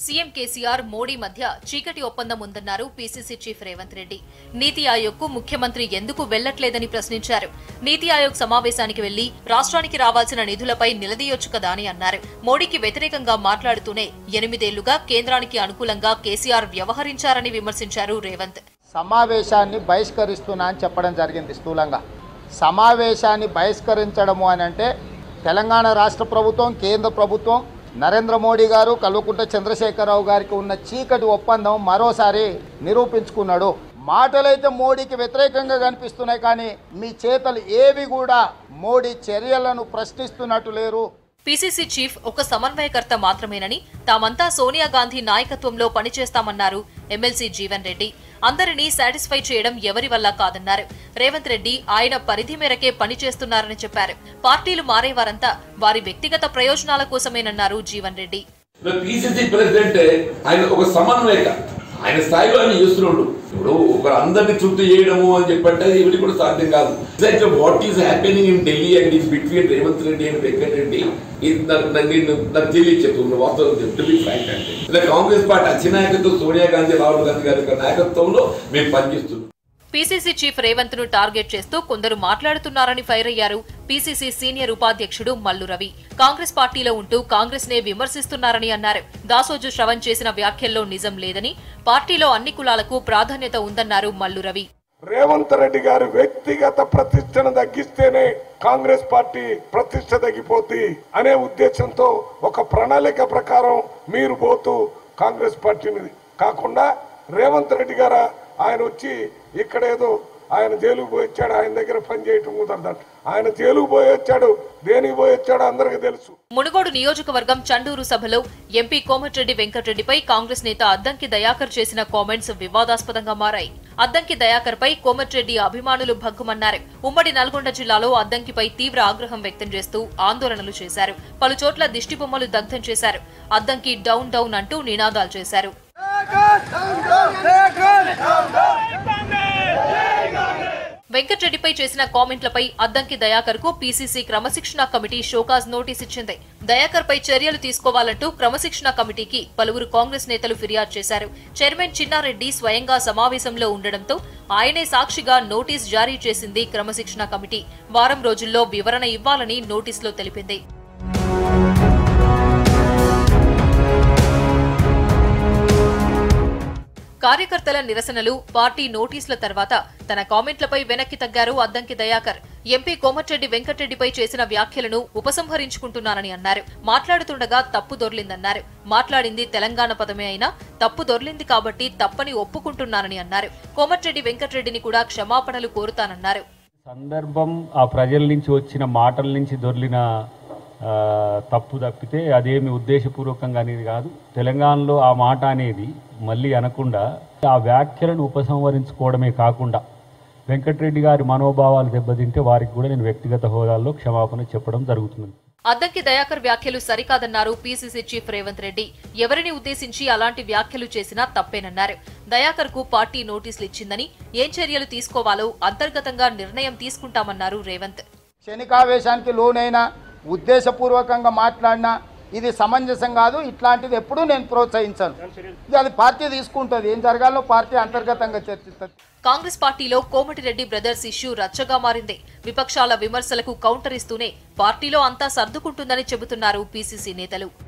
CM KCR Modi మధ్య చీకటి ఒప్పందం ఉందన్నారు పీసీసీ చీఫ్ రేవంత్ రెడ్డి నీతి ఆయోగ్కు ముఖ్యమంత్రి ఎందుకు వెళ్లట్లేదని ప్రశ్నించారు నీతి ఆయోగ్ సమావేశానికి వెళ్లి రాష్ట్రానికి రావాల్సిన నిధులపై నిలదీయొచ్చు కదా అని అన్నారు మోడీకి వ్యతిరేకంగా మాట్లాడుతూనే ఎనిమిదేళ్లుగా కేంద్రానికి అనుకూలంగా కేసీఆర్ వ్యవహరించారని విమర్శించారు రేవంత్ సమావేశాన్ని బహిష్కరిస్తున్నా అని చెప్పడం జరిగింది స్థూలంగా సమావేశాన్ని బహిష్కరించడము అని అంటే తెలంగాణ రాష్ట్ర ప్రభుత్వం కేంద్ర ప్రభుత్వం నరేంద్ర మోడీ గారు కల్వకుంట్ల చంద్రశేఖరరావు గారికి ఉన్న చీకటి ఒప్పందం మరోసారి నిరూపించుకున్నాడు మాటలైతే మోడీకి వ్యతిరేకంగా కనిపిస్తున్నాయి కానీ మీ చేతలు ఏవి కూడా మోడీ చర్యలను ప్రశ్నిస్తున్నట్టు లేరు పీసీసీ చీఫ్ ఒక సమన్వయకర్త మాత్రమేనని తామంతా సోనియా గాంధీ నాయకత్వంలో పనిచేస్తామన్నారు ఎమ్మెల్సీ జీవన్ రెడ్డి అందరినీ సాటిస్ఫై చేయడం ఎవరి వల్ల కాదన్నారు రేవంత్ రెడ్డి ఆయన పరిధి మేరకే పనిచేస్తున్నారని చెప్పారు పార్టీలు మారేవారంతా వారి వ్యక్తిగత ప్రయోజనాల కోసమేనన్నారు జీవన్ రెడ్డి పిసిసి ప్రెసిడెంట్ ఆయన ఒక సమన్వయక ఆయన స్థాయిలో ఆయన చేస్తున్నాడు ఇప్పుడు ఒక అందరిని చుట్టూ చేయడము అని చెప్పంటే ఇవి కూడా సాధ్యం కాదు exact what is happening in Delhi and is between Revanth Reddy and Venkat Reddy ఇది నాకు నాకు నేను నాకు తెలియదు చెప్తున్నాను వాస్తవం చెప్తే మీకు ఫ్రాంక్ అంటే ఇలా కాంగ్రెస్ పార్టీ అధినాయకత్వం సోనియా గాంధీ రాహుల్ గాంధీ గారి యొక్క నాయకత్వంలో మేము పనిచేస్తున్నాం పీసీసీ చీఫ్ రేవంత్ ను టార్గెట్ చేస్తూ కొందరు మాట్లాడుతున్నారని ఫైర్ అయ్యారు పీసీసీ సీనియర్ ఉపాధ్యక్షుడు మల్లు రవి కాంగ్రెస్ పార్టీలో ఉంటూ కాంగ్రెస్ నే విమర్శిస్తున్నారని అన్నారు దాసోజు శ్రవణ్ చేసిన వ్యాఖ్యల్లో నిజం లేదని పార్టీలో అన్ని కులాలకు ప్రాధాన్యత ఉందన్నారు మల్లు రవి రేవంత్ రెడ్డి గారి వ్యక్తిగత ప్రతిష్టను తగ్గిస్తేనే కాంగ్రెస్ పార్టీ ప్రతిష్ట తగ్గిపోద్ది అనే ఉద్దేశంతో ఒక ప్రణాళిక ప్రకారం మీరు పోతూ కాంగ్రెస్ పార్టీని కాకుండా రేవంత్ రెడ్డి గారు ఆయన వచ్చి ఇక్కడేదో ఆయన జైలుకు పోయి వచ్చాడు ఆయన దగ్గర పని చేయటం కుదరదంట ఆయన జైలుకు పోయి వచ్చాడు దేనికి పోయి వచ్చాడో అందరికీ తెలుసు మునుగోడు నియోజకవర్గం చండూరు సభలో ఎంపీ కోమటిరెడ్డి వెంకటరెడ్డిపై కాంగ్రెస్ నేత అద్దంకి దయాకర్ చేసిన కామెంట్స్ వివాదాస్పదంగా మారాయి అద్దంకి దయాకర్ పై కోమటిరెడ్డి అభిమానులు భగ్గుమన్నారు ఉమ్మడి నల్గొండ జిల్లాలో అద్దంకిపై తీవ్ర ఆగ్రహం వ్యక్తం చేస్తూ ఆందోళనలు చేశారు పలు చోట్ల దిష్టిబొమ్మలు దగ్ధం చేశారు అద్దంకి డౌన్ డౌన్ అంటూ నినాదాలు చేశారు వెంకటరెడ్డిపై చేసిన కామెంట్లపై అద్దంకి దయాకర్ కు పీసీసీ క్రమశిక్షణ కమిటీ షోకాజ్ నోటీస్ ఇచ్చింది దయాకర్ పై చర్యలు తీసుకోవాలంటూ క్రమశిక్షణ కమిటీకి పలువురు కాంగ్రెస్ నేతలు ఫిర్యాదు చేశారు చైర్మన్ చిన్నారెడ్డి స్వయంగా సమావేశంలో ఉండడంతో ఆయనే సాక్షిగా నోటీస్ జారీ చేసింది క్రమశిక్షణ కమిటీ వారం రోజుల్లో వివరణ ఇవ్వాలని నోటీసులో తెలిపింది కార్యకర్తల నిరసనలు పార్టీ నోటీసుల తర్వాత తన కామెంట్లపై వెనక్కి తగ్గారు అద్దంకి దయాకర్ ఎంపీ కోమటిరెడ్డి వెంకటరెడ్డిపై చేసిన వ్యాఖ్యలను ఉపసంహరించుకుంటున్నానని అన్నారు మాట్లాడుతుండగా తప్పు దొర్లిందన్నారు మాట్లాడింది తెలంగాణ పదమే అయినా తప్పు దొర్లింది కాబట్టి తప్పని ఒప్పుకుంటున్నానని అన్నారు కోమటిరెడ్డి వెంకటరెడ్డిని కూడా క్షమాపణలు కోరుతానన్నారు సందర్భం ఆ ప్రజల నుంచి వచ్చిన మాటల నుంచి దొర్లిన ఆ, తప్పు తప్పితే అదేమి ఉద్దేశపూర్వకంగా అనేది కాదు తెలంగాణలో ఆ మాట అనేది మళ్ళీ అనకుండా ఆ వ్యాఖ్యలను ఉపసంహరించుకోవడమే కాకుండా వెంకటరెడ్డి గారి మనోభావాలు దెబ్బతింటే వారికి కూడా నేను వ్యక్తిగత హోదాల్లో క్షమాపణ చెప్పడం జరుగుతుంది అద్దంకి దయాకర్ వ్యాఖ్యలు సరికాదన్నారు పీసీసీ చీఫ్ రేవంత్ రెడ్డి ఎవరిని ఉద్దేశించి అలాంటి వ్యాఖ్యలు చేసినా తప్పేనన్నారు దయాకర్ కు పార్టీ నోటీసులు ఇచ్చిందని ఏం చర్యలు తీసుకోవాలో అంతర్గతంగా నిర్ణయం తీసుకుంటామన్నారు రేవంత్ క్షణికావేశానికి లోనైనా ఉద్దేశపూర్వకంగా మాట్లాడినా ఇది సమంజసం కాదు ఇట్లాంటిది ఎప్పుడూ నేను ప్రోత్సహించను ఇది అది పార్టీ తీసుకుంటుంది ఏం జరగాలో పార్టీ అంతర్గతంగా చర్చిస్తుంది కాంగ్రెస్ పార్టీలో కోమటిరెడ్డి బ్రదర్స్ ఇష్యూ రచ్చగా మారింది విపక్షాల విమర్శలకు కౌంటర్ ఇస్తూనే పార్టీలో అంతా సర్దుకుంటుందని చెబుతున్నారు పీసీసీ నేతలు